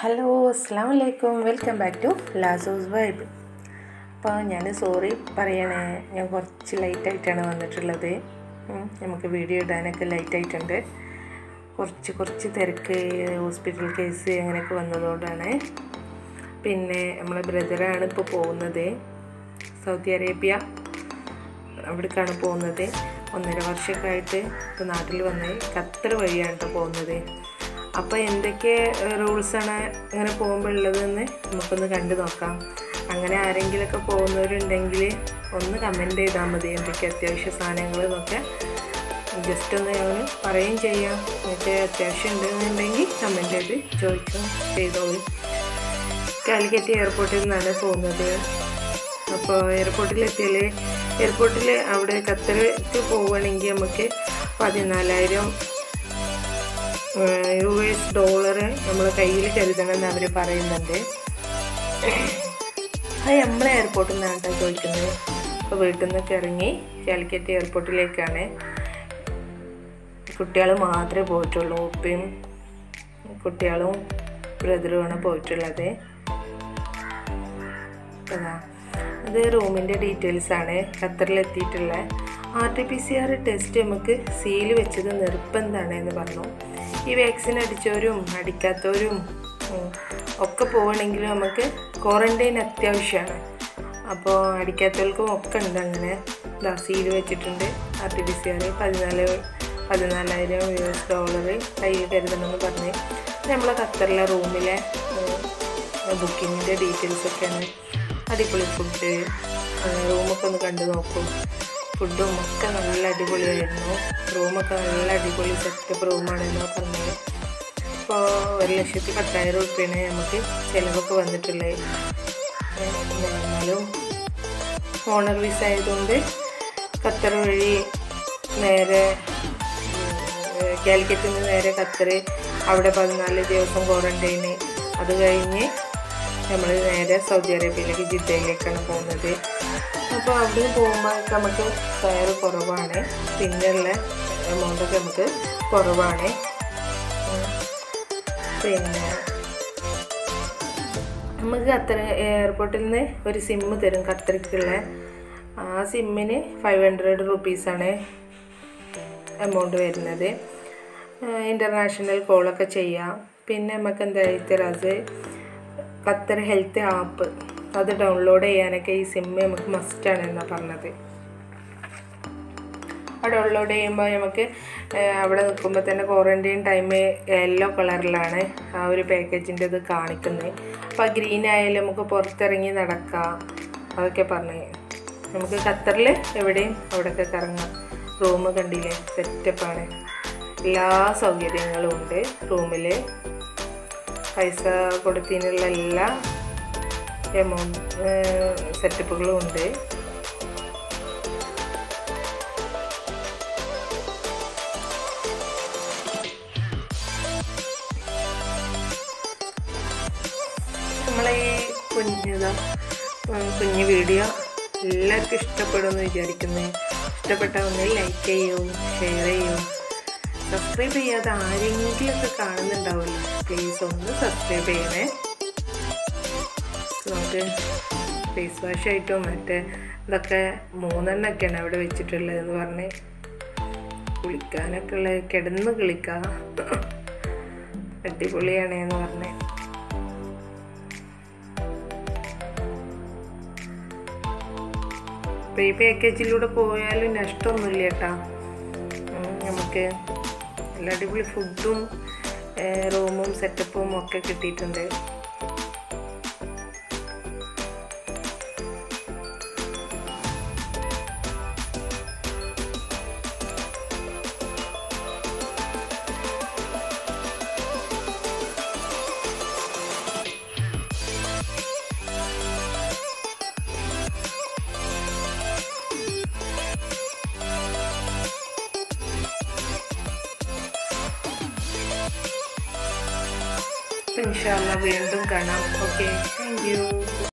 Hello അസ്സാം വലൈക്കും welcome back to Lasos vibe അപ്പോൾ ഞാൻ സോറി പറയണേ ഞാൻ കുറച്ച് ലൈറ്റായിട്ടാണ് വന്നിട്ടുള്ളത് ഉം, നമുക്ക് വീഡിയോ ഇടാനൊക്കെ ലൈറ്റായിട്ടുണ്ട് കുറച്ച് കുറച്ച് തിരക്ക് ഹോസ്പിറ്റൽ കേസ് അങ്ങനെയൊക്കെ വന്നതുകൊണ്ടാണ് പിന്നെ നമ്മളെ ബ്രദറാണ് ഇപ്പോൾ പോകുന്നത് സൗദി അറേബ്യ അവിടേക്കാണ് പോകുന്നത് ഒന്നര വർഷമൊക്കെ ആയിട്ട് ഇപ്പോൾ നാട്ടിൽ വന്ന് ഖത്തർ വഴിയാണ് കേട്ടോ പോകുന്നത് അപ്പോൾ എന്തൊക്കെ റൂൾസാണ് അങ്ങനെ പോകുമ്പോൾ ഉള്ളതെന്ന് നമുക്കൊന്ന് കണ്ടു നോക്കാം അങ്ങനെ ആരെങ്കിലുമൊക്കെ പോകുന്നവരുണ്ടെങ്കിൽ ഒന്ന് കമൻറ്റ് ചെയ്താൽ മതി എന്തൊക്കെ അത്യാവശ്യ സാധനങ്ങൾ എന്നൊക്കെ ജസ്റ്റ് ഒന്ന് ഞാൻ പറയുകയും ചെയ്യാം എന്നിട്ട് അത്യാവശ്യം ഉണ്ടെന്നുണ്ടെങ്കിൽ കമൻറ്റ് ചെയ്ത് ചോദിക്കും ചെയ്തോളൂ കാലിക്കറ്റ് എയർപോർട്ടിൽ നിന്നാണ് പോകുന്നത് അപ്പോൾ എയർപോർട്ടിലെത്തിയാൽ എയർപോർട്ടിൽ അവിടെ ഖത്തറിലേക്ക് പോവുകയാണെങ്കിൽ നമുക്ക് പതിനാലായിരം യു എസ് ഡോളർ നമ്മൾ കയ്യിൽ കരുതണം എന്ന് അവർ പറയുന്നുണ്ട് അത് നമ്മളെ എയർപോർട്ടിൽ നിന്നാണ് കേട്ടോ ചോദിക്കുന്നത് അപ്പോൾ വീട്ടിൽ നിന്നൊക്കെ ഇറങ്ങി കാലിക്കറ്റ് എയർപോർട്ടിലേക്കാണ് കുട്ടികൾ മാത്രമേ പോയിട്ടുള്ളൂ ഉപ്പയും കുട്ടികളും ബ്രദറുമാണ് പോയിട്ടുള്ളത് അതാ ഇത് റൂമിൻ്റെ ഡീറ്റെയിൽസ് ആണ് ഖത്തറിലെത്തിയിട്ടുള്ള R T P C R test നമുക്ക് സീൽ വെച്ചത് നിർബന്ധമാണ് എന്ന് പറഞ്ഞു ഈ വാക്സിൻ അടിച്ചവരും അടിക്കാത്തവരും ഉം, ഒക്കെ പോകണമെങ്കിലും നമുക്ക് ക്വാറൻറ്റൈൻ അത്യാവശ്യമാണ് അപ്പോൾ അടിക്കാത്തവർക്കും ഒക്കെ ഉണ്ട് അങ്ങനെ ഇതാ സീൽ വെച്ചിട്ടുണ്ട് R T P C R പതിനാല് പതിനാലായിരം യു എസ് ഡോളർ കയ്യിൽ കരുതണമെന്ന് പറഞ്ഞ് നമ്മളെ ഖത്തറിലെ റൂമിലെ ബുക്കിങ്ങിൻ്റെ ഡീറ്റെയിൽസ് ഒക്കെയാണ് അടിപൊളി ഫുഡ് റൂമൊക്കെ ഒന്ന് കണ്ടു നോക്കും ഫുഡും ഒക്കെ നല്ല അടിപൊളിയായിരുന്നു റൂമൊക്കെ നല്ല അടിപൊളി സെറ്റപ്പ് റൂമാണെന്നോ പറഞ്ഞത് ഇപ്പോൾ ഒരു ലക്ഷത്തി പത്തായിരം റുപ്യാണ് നമുക്ക് ചിലവൊക്കെ വന്നിട്ടുള്ളത് ഏഹ് എന്നാലും ഓണർ വിസ ആയതുകൊണ്ട് ഖത്തർ വഴി നേരെ ഏഹ് കാലിക്കറ്റിൽ നിന്ന് നേരെ ഖത്തർ അവിടെ പതിനാല് ദിവസം ക്വാറൻറ്റൈന് അത് കഴിഞ്ഞ് നമ്മൾ നേരെ സൗദി അറേബ്യയിലേക്ക് ജിദ്ദയിലേക്കാണ് പോകുന്നത് അപ്പോൾ അവിടെ പോകുമ്പോൾ നമുക്ക് ഫെയർ കുറവാണ് പിന്നെയുള്ള എമൗണ്ടൊക്കെ നമുക്ക് കുറവാണ് ഉം. പിന്നെ നമുക്ക് ഖത്തർ എയർപോർട്ടിൽ നിന്ന് ഒരു സിമ്മ് തരും ഖത്തറിക്കുള്ള ആ സിമ്മിന് ഫൈവ് ഹൺഡ്രഡ് റുപ്പീസാണ് എമൗണ്ട് വരുന്നത് ഇൻ്റർനാഷണൽ കോളൊക്കെ ചെയ്യാം പിന്നെ നമുക്ക് എന്താ തരാത് ഖത്തർ ഹെൽത്ത് ആപ്പ് അത് ഡൗൺലോഡ് ചെയ്യാനൊക്കെ ഈ സിമ്മ് നമുക്ക് മസ്റ്റാണ് എന്നാണ് പറഞ്ഞത് അത് ഡൗൺലോഡ് ചെയ്യുമ്പോൾ നമുക്ക് ഏഹ്, അവിടെ നിൽക്കുമ്പോൾ തന്നെ ക്വാറൻറ്റൈൻ ടൈം യെല്ലോ കളറിലാണ് ആ ഒരു പാക്കേജിൻ്റെ ഇത് കാണിക്കുന്നത് അപ്പോൾ ഗ്രീൻ ആയാലും നമുക്ക് പുറത്തിറങ്ങി നടക്കാം അതൊക്കെ പറഞ്ഞ് നമുക്ക് ഖത്തറിൽ എവിടെയും അവിടെയൊക്കെ കറങ്ങാം റൂം കണ്ടില്ലേ സെറ്റപ്പാണ് എല്ലാ സൗകര്യങ്ങളും ഉണ്ട് റൂമിൽ പൈസ കൊടുത്തതിനുള്ള എല്ലാ എമൗണ്ട് സെറ്റപ്പുകളും ഉണ്ട് നമ്മളെ ഈ കുഞ്ഞിത കുഞ്ഞു വീഡിയോ എല്ലാവർക്കും ഇഷ്ടപ്പെടുമെന്ന് വിചാരിക്കുന്നു ഇഷ്ടപ്പെട്ട ഒന്ന് ലൈക്ക് ചെയ്യൂ ഷെയർ ചെയ്യൂ സബ്സ്ക്രൈബ് ചെയ്യാതെ ആരെങ്കിലുമൊക്കെ കാണുന്നുണ്ടാവില്ല പ്ലീസ് ഒന്ന് സബ്സ്ക്രൈബ് ചെയ്യണേ നമുക്ക് ഫേസ് വാഷ് ആയിട്ടും മറ്റേ ഇതൊക്കെ മൂന്നെണ്ണൊക്കെയാണ് അവിടെ വെച്ചിട്ടുള്ളതെന്ന് പറഞ്ഞ് കുളിക്കാനൊക്കെ ഉള്ള കിടന്ന് കുളിക്കാം അടിപൊളിയാണ് എന്ന് പറഞ്ഞേ അപ്പോൾ ഈ പാക്കേജിലൂടെ പോയാലും നഷ്ടമൊന്നുമില്ല കേട്ടോ ഉം, നമുക്ക് നല്ല അടിപൊളി ഫുഡും റൂമും സെറ്റപ്പും ഒക്കെ കിട്ടിയിട്ടുണ്ട് ഇൻഷാല്ല വീണ്ടും കാണാം ഓക്കെ താങ്ക് യു